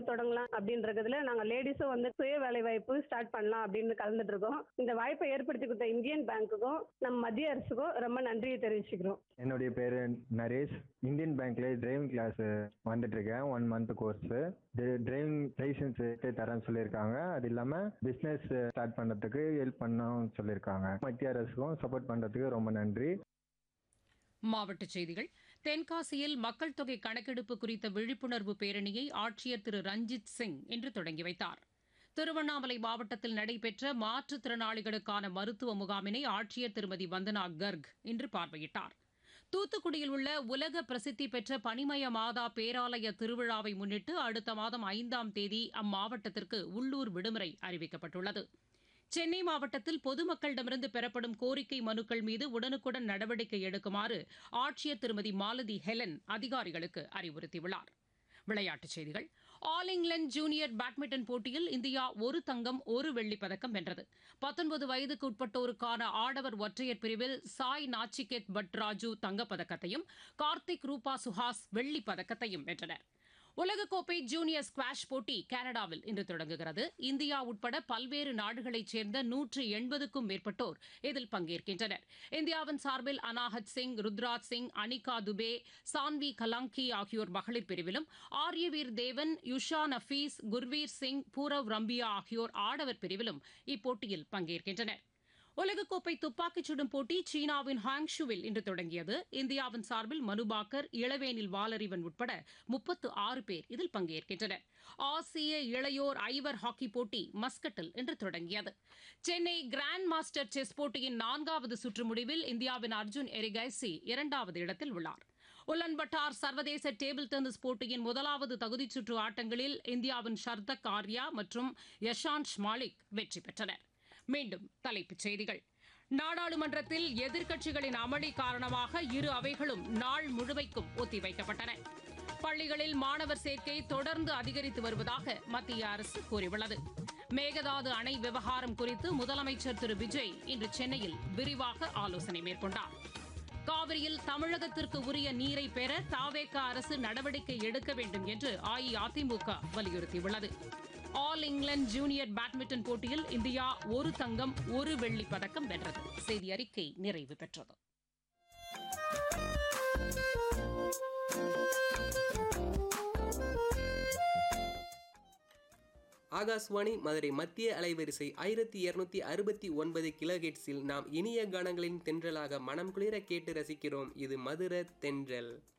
தொழில் தொடங்கலாம் அப்படின்றதுல நாங்க லேடிஸும் வந்து சுய வேலை வாய்ப்பு ஸ்டார்ட் பண்ணலாம் அப்படின்னு கலந்துட்டு இருக்கோம் இந்த வாய்ப்பை ஏற்படுத்தி கொடுத்த இந்தியன் பேங்க்குக்கும் நம்ம மத்திய அரசுக்கும் ரொம்ப நன்றியை தெரிவிச்சுக்கிறோம் என்னுடைய பேர் நரேஷ் இந்தியன் பேங்க்ல டிரைவிங் கிளாஸ் வந்துட்டு இருக்கேன் one month course driving licence தரேன்னு சொல்லியிருக்காங்க அது இல்லாம பிசினஸ் ஸ்டார்ட் பண்றதுக்கு ஹெல்ப் பண்ணவும் சொல்லியிருக்காங்க மத்திய அரசுக்கும் சப்போர்ட் பண்றதுக்கு ரொம்ப நன்றி மாவட்டச் செய்திகள் தென்காசியில் மக்கள் தொகை கணக்கெடுப்பு குறித்த விழிப்புணர்வு பேரணியை ஆட்சியர் திரு ரஞ்சித் சிங் இன்று தொடங்கி வைத்தார் திருவண்ணாமலை மாவட்டத்தில் நடைபெற்ற மாற்றுத்திறனாளிகளுக்கான மருத்துவ முகாமினை ஆட்சியர் திருமதி வந்தனா கர்க் இன்று பார்வையிட்டார் தூத்துக்குடியில் உள்ள உலக பிரசித்தி பெற்ற பனிமய மாதா பேராலய திருவிழாவை முன்னிட்டு அடுத்த மாதம் ஐந்தாம் தேதி அம்மாவட்டத்திற்கு உள்ளூர் விடுமுறை அறிவிக்கப்பட்டுள்ளது சென்னை மாவட்டத்தில் பொதுமக்களிடமிருந்து பெறப்படும் கோரிக்கை மனுக்கள் மீது உடனுக்குடன் நடவடிக்கை எடுக்குமாறு ஆட்சியர் திருமதி மாலதி ஹெலன் அதிகாரிகளுக்கு அறிவுறுத்தியுள்ளார் விளையாட்டுச் செய்திகள் ஆல் இங்கிலாந்து ஜூனியர் பேட்மிண்டன் போட்டியில் இந்தியா ஒரு தங்கம் ஒரு வெள்ளிப் பதக்கம் வென்றது பத்தொன்பது வயதுக்கு உட்பட்டோருக்கான ஆடவர் ஒற்றையர் பிரிவில் சாய் நாச்சிகேத் பட்ராஜு தங்கப்பதக்கத்தையும் கார்த்திக் ரூபா சுஹாஸ் வெள்ளிப் பதக்கத்தையும் வென்றனர் உலகக்கோப்பை ஜூனியர் ஸ்குவாஷ் போட்டி கனடாவில் இன்று தொடங்குகிறது இந்தியா உட்பட பல்வேறு நாடுகளைச் சேர்ந்த நூற்று எண்பதுக்கும் மேற்பட்டோர் இதில் பங்கேற்கின்றனர் இந்தியாவின் சார்பில் அனாஹத் சிங் ருத்ராஜ் சிங் அனிகா துபே சான்வி கலாங்கி ஆகியோர் மகளிர் பிரிவிலும் ஆரியவீர் தேவன் யுஷா நஃபீஸ் குர்வீர் சிங் பூரவ் ரம்பியா ஆகியோர் ஆடவர் பிரிவிலும் இப்போட்டியில் பங்கேற்கின்றனர் உலகக்கோப்பை துப்பாக்கிச் சுடும் போட்டி சீனாவின் ஹாங்ஷுவில் இன்று தொடங்கியது இந்தியாவின் சார்பில் மனுபாக்கர் இளவேனில் வாலறிவன் உட்பட முப்பத்து ஆறு பேர் இதில் பங்கேற்கின்றனர் ஆசிய இளையோர் ஐவர் ஹாக்கி போட்டி மஸ்கட்டில் இன்று தொடங்கியது சென்னை கிராண்ட் மாஸ்டர் செஸ் போட்டியின் நான்காவது சுற்று முடிவில் இந்தியாவின் அர்ஜுன் எரிகைசி இரண்டாவது இடத்தில் உள்ளார் உலன்பட்டார் சர்வதேச டேபிள் டென்னிஸ் போட்டியின் முதலாவது தகுதிச் சுற்று ஆட்டங்களில் இந்தியாவின் ஷர்தக் ஆர்யா மற்றும் யஷாந்த் மாலிக் வெற்றி பெற்றனர் மீண்டும் தலைப்புச் செய்திகள் நாடாளுமன்றத்தில் எதிர்க்கட்சிகளின் அமளி காரணமாக இரு அவைகளும் நாள் முழுமைக்கும் ஒத்திவைக்கப்பட்டன பள்ளிகளில் மாணவர் சேர்க்கை தொடர்ந்து அதிகரித்து வருவதாக மத்திய அரசு கூறியுள்ளது மேகதாது அணை விவகாரம் குறித்து முதலமைச்சர் திரு விஜய் இன்று சென்னையில் விரிவாக ஆலோசனை மேற்கொண்டார் காவிரியில் தமிழகத்திற்கு உரிய நீரை பெற தாவேக அரசு நடவடிக்கை எடுக்க வேண்டும் என்று அஇஅதிமுக வலியுறுத்தியுள்ளது ஆல் இங்கிலாந்து ஜூனியர் பேட்மிண்டன் போட்டியில் இந்தியா ஒரு தங்கம் ஒரு வெள்ளிப் பதக்கம் வென்றது செய்தி அறிக்கை நிறைவு பெற்றது ஆகாஷ்வாணி மதுரை மத்திய அலைவரிசை ஆயிரத்தி இருநூத்தி அறுபத்தி ஒன்பது கிலோஹெட்ஸில் நாம் இனிய கானங்களின் தென்றலாக மனம் குளிர கேட்டு ரசிக்கிறோம் இது மதுர தென்றல்